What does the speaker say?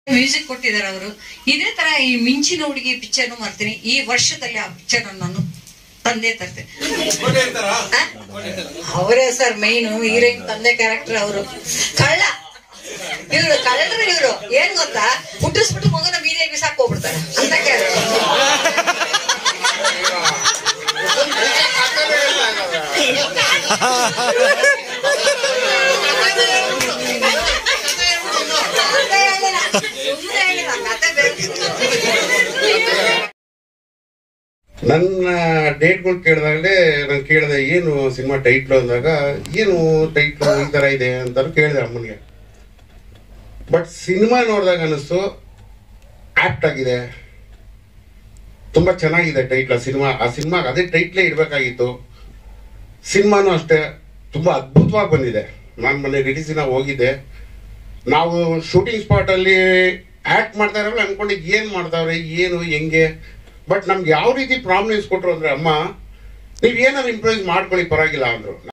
music ಕೊಟ್ಟಿದ್ದಾರೆ ಅವರು ಇದೇ ತರ ಈ ಮಿಂಚಿನ ಹುಡುಗಿ ಪಿಕ್ಚರ್ ಮಾಡ್ತೀನಿ ಈ ವರ್ಷದಲ್ಲಿ ಆ ಪಿಕ್ಚರ್ ನಾನು ತಂದೆ ತರ್ತೇನೆ ಅವರೇ ಸರ್ ಮೈನ್ ಹೀರೋಯಿನ್ ತಂದೆ ಕ್ಯಾರೆಕ್ಟರ್ ಅವರು ಕಳ್ಳ ಇವ್ರು ಕಳ್ಳರು ಇವ್ರು ಏನ್ ಗೊತ್ತಾ ಹುಟ್ಟಿಸ್ಬಿಟ್ಟು ಮಗನ ಬೀದಿಯಾಗಿ ಬಿಸಾಕ್ ಹೋಗ್ಬಿಡ್ತಾರೆ ಅಂತ ಕ್ಯಾರೆಕ್ಟರ್ ನನ್ನ ಡೇಟ್ಗಳು ಕೇಳಿದಾಗಲೇ ನಾನು ಕೇಳಿದೆ ಏನು ಸಿನಿಮಾ ಟೈಟ್ಲು ಅಂದಾಗ ಏನು ಟೈಟ್ಲು ಈ ತರ ಇದೆ ಅಂತ ಕೇಳಿದೆ ಅಮ್ಮನಿಗೆ ಬಟ್ ಸಿನಿಮಾ ನೋಡಿದಾಗ ಅನಿಸ್ತು ಆಪ್ಟ್ ಆಗಿದೆ ತುಂಬಾ ಚೆನ್ನಾಗಿದೆ ಟೈಟ್ಲ್ ಆ ಸಿನಿಮಾ ಆ ಸಿನಿಮಾ ಅದೇ ಟೈಟ್ಲೇ ಇಡಬೇಕಾಗಿತ್ತು ಸಿನಿಮಾನು ಅಷ್ಟೇ ತುಂಬಾ ಅದ್ಭುತವಾಗಿ ಬಂದಿದೆ ನಾನು ಮೊನ್ನೆ ರಿಲೀಸಿನ ಹೋಗಿದ್ದೆ ನಾವು ಶೂಟಿಂಗ್ ಸ್ಪಾಟ್ ಅಲ್ಲಿ ಆಕ್ಟ್ ಮಾಡ್ತಾ ಇರೋಲ್ಲ ಅನ್ಕೊಂಡಿದ್ದು ಏನ್ ಮಾಡ್ತಾವ್ರೆ ಏನು ಹೆಂಗೆ ಬಟ್ ನಮ್ಗೆ ಯಾವ ರೀತಿ ಪ್ರಾಮಿನೆನ್ಸ್ ಕೊಟ್ರು ಅಂದ್ರೆ ಅಮ್ಮ ನೀವ್ ಏನಾದ್ರು ಇಂಪ್ರೂವೈಸ್ ಮಾಡ್ಕೊಳ್ಳಿ ಪರವಾಗಿಲ್ಲ ಅಂದ್ರು